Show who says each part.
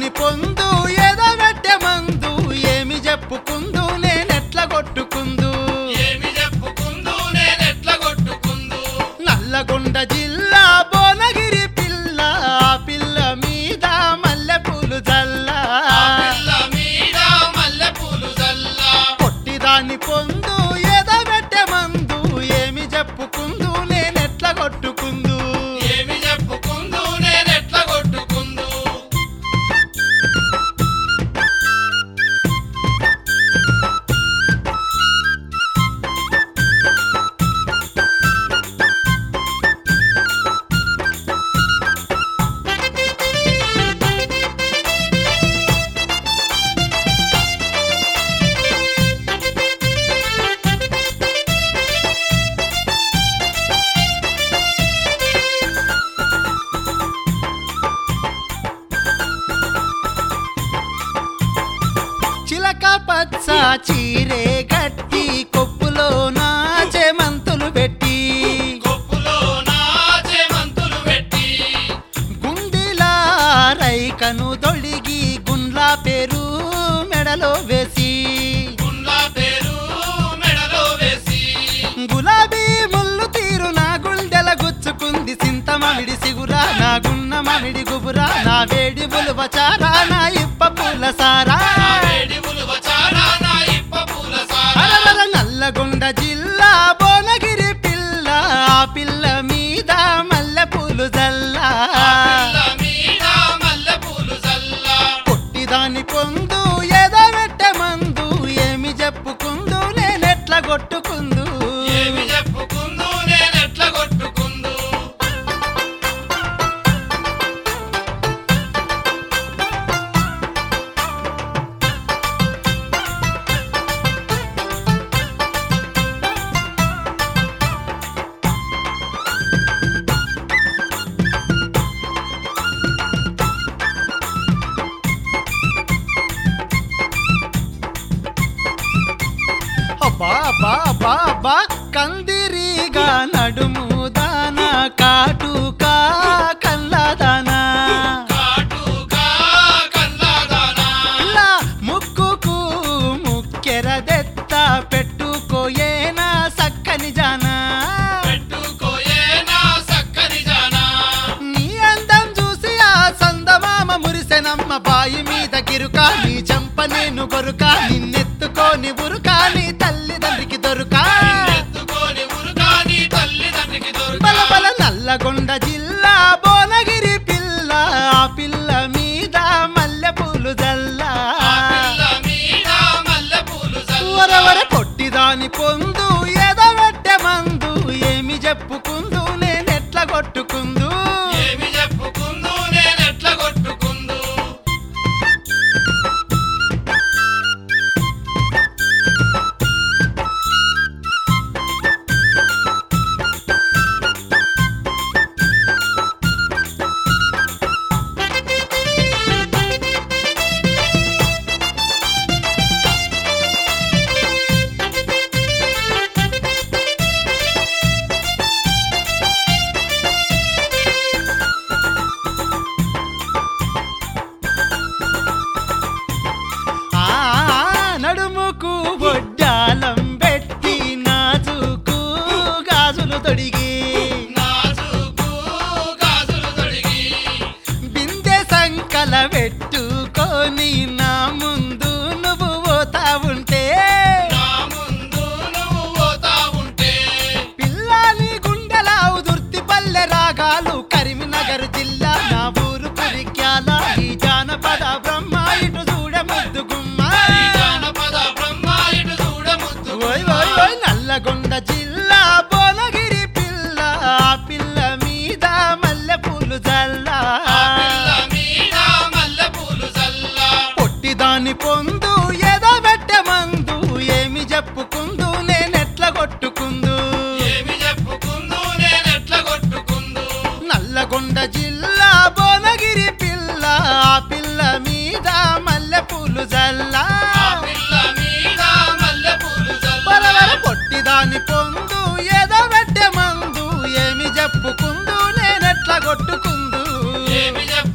Speaker 1: దాని పొందు ఏదో పెట్టే మందు ఏమి చెప్పుకుందు నేనెట్ల కొట్టుకుందు
Speaker 2: ఏమి చెప్పుకుందు నేనెట్ల కొట్టుకుందు
Speaker 1: నల్లగొండ జిల్లా భువనగిరి పిల్ల ఆ పిల్ల మీద మల్లెపూలు జల్లా
Speaker 2: ఆ పిల్ల మీద మల్లెపూలు జల్లా
Speaker 1: పొట్టిదాని పొందు ఏదో పెట్టే మందు ఏమి చెప్పుకుందు నేనెట్ల కొట్టుకుందు
Speaker 2: ఏమి చెప్పుకుందు నేనెట్ల కొట్టుకుందు
Speaker 1: చిలక పచ్చ చీరే గట్టి కొప్పులో నాచే మంతులు పెట్టి
Speaker 2: కొప్పులో నాచే మంతులు పెట్టి
Speaker 1: గుండిలా రైకను దొడిగి గుండ్లా పేరు మెడలో వేసి
Speaker 2: గుండ్ల పేరు మెడలో వేసి
Speaker 1: గులాబీ ముళ్ళు తీరు నా గుండెల గుచ్చుకుంది సింత మామిడి సిగురా నా గున్న మామిడి గుబురా నా వేడి బులువ చారా నా ఇప్ప పూల సారా
Speaker 2: నా వేడి ఉలువ చారా నా ఇప్ప పూల సారా
Speaker 1: అలవల నల్లగొండ జిల్లా భువనగిరి పిల్ల ఆ పిల్ల మీద మల్లె పూలు జల్లా
Speaker 2: ఆ పిల్ల మీద మల్లెపూలు జల్లా
Speaker 1: పొట్టిదాని పొందు ఏదో పెట్టే మందు ఏమి చెప్పుకుందు నేనెట్ల కొట్టుకుందు
Speaker 2: ఏమి చెప్పుకుందు నేనెట్ల కొట్టుకుందు
Speaker 1: అబ్బా అబ్బా అబ్బా అబ్బా కందిరీగా నడుము దానా కాటుకా కల్లాదానా
Speaker 2: కాటుగా కల్లాదానా
Speaker 1: ఇలా ముక్కుకు ముక్కెరదెత్త పెట్టుకోయేనా సక్కని జానా
Speaker 2: పెట్టుకోయేనా సక్కని జానా
Speaker 1: నీ అందం చూసి ఆ సందమామ మురిసెనమ్మ బాయి మీద గిరుక నీ చెంప నేను గొరుక నిన్నెత్తుకోని ఉరుక నీ తల్లిదండ్రికి దొరుక
Speaker 2: ఎత్తుకొని ఉరుకాని తల్లిదండ్రికి
Speaker 1: బల
Speaker 2: దొరక
Speaker 1: బల నల్లగొండ జిల్లా భువనగిరి పిల్ల ఆ పిల్ల మీద మల్లెపూలు జల్లా
Speaker 2: ఆ పిల్ల మీద మల్లెపూలు జల్లా
Speaker 1: వరవర పొట్టిదాని పొందు ఏదో పెట్టే మందు ఏమి చెప్పుకుందు నేనెట్ల కొట్టుకుందు
Speaker 2: ఏమి చెప్పుకుందు నేనెట్ల కొట్టుకుందు
Speaker 1: ఆ నడుముకు బొడ్డాలం పెట్టి నాజుకు గాజులు తొడిగి
Speaker 2: నాజుకు గాజులు తొడిగి
Speaker 1: బిందె సంకల పెట్టుకొని నా ముందు నువ్వు పోతా ఉంటే
Speaker 2: నా ముందు నువ్వు పోతా ఉంటే
Speaker 1: పిల్లాని గుండెలావు దుర్తి పల్లె రాగాలు కరీంనగర్ జిల్లా నా ఊరు పురిక్యాల ఈ జానపద బ్రహ్మ ఇటు చూడ ముద్దు గుమ్మ
Speaker 2: ఈ జానపద బ్రహ్మ ఇటు చూడ ముద్దు
Speaker 1: ఓయ్ ఓయ్ ఓయ్ నల్లగొండ జిల్లా భువనగిరి పిల్ల ఆ పిల్ల మీద మల్లె పూలు జల్లా
Speaker 2: ఆ పిల్ల మీద మల్లెపూలు జల్లా
Speaker 1: పొట్టిదాని పొందు ఏదో పెట్టే మందు ఏమి చెప్పుకుందు నేనెట్ల కొట్టుకుందు
Speaker 2: ఏమి చెప్పుకుందు నేనెట్ల కొట్టుకుందు
Speaker 1: నల్లగొండ జిల్లా భువనగిరి పిల్ల ఆ పిల్ల మీద మల్లె పూలు జల్లా
Speaker 2: ఆ పిల్ల మీద మల్లెపూలు జల్లా
Speaker 1: బరబర పొట్టిదాని పొందు ఏదో పెట్టే మందు ఏమి చెప్పుకుందు నేనెట్ల కొట్టుకుందు
Speaker 2: ఏమి చెప్పు